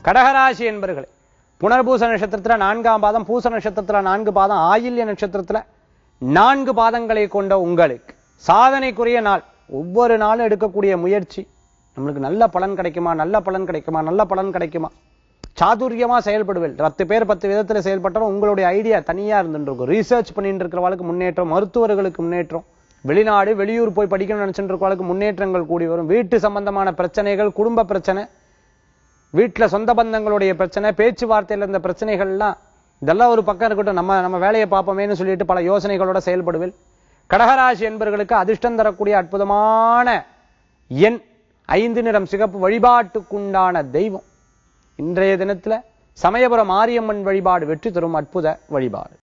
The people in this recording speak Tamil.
கடகராசி என்பர்களே புனர்பூச நட்சத்திரத்துல நான்காம் பாதம் பூச நட்சத்திரத்துல நான்கு பாதம் ஆயில்ய நட்சத்திரத்துல நான்கு பாதங்களை கொண்ட உங்களுக்கு சாதனைக்குரிய நாள் ஒவ்வொரு நாளும் எடுக்கக்கூடிய முயற்சி நம்மளுக்கு நல்ல பலன் கிடைக்குமா நல்ல பலன் கிடைக்குமா நல்ல பலன் கிடைக்குமா சாதுரியமா செயல்படுவேன் பத்து பேர் பத்து விதத்துல செயல்பட்டாலும் உங்களுடைய ஐடியா தனியா இருந்துட்டு இருக்கும் ரீசர்ச் பண்ணிட்டு இருக்கிறவளுக்கு முன்னேற்றம் மருத்துவர்களுக்கு முன்னேற்றம் வெளிநாடு வெளியூர் போய் படிக்கணும்னு நினைச்சிட்டு இருக்கவளுக்கு முன்னேற்றங்கள் கூடி வரும் வீட்டு சம்பந்தமான பிரச்சனைகள் குடும்ப பிரச்சனை வீட்டுல சொந்த பந்தங்களுடைய பிரச்சனை பேச்சுவார்த்தையில இருந்த பிரச்சனைகள்லாம் இதெல்லாம் ஒரு பக்கம் இருக்கட்டும் நம்ம நம்ம வேலையை பார்ப்போமேன்னு சொல்லிட்டு பல யோசனைகளோட செயல்படுவேன் கடகராசி என்பவர்களுக்கு அதிர்ஷ்டம் தரக்கூடிய அற்புதமான எண் ஐந்து நிறம் சிகப்பு வழிபாட்டுக்குண்டான தெய்வம் இன்றைய தினத்துல சமயபுரம் மாரியம்மன் வழிபாடு வெற்றி தரும் அற்புத வழிபாடு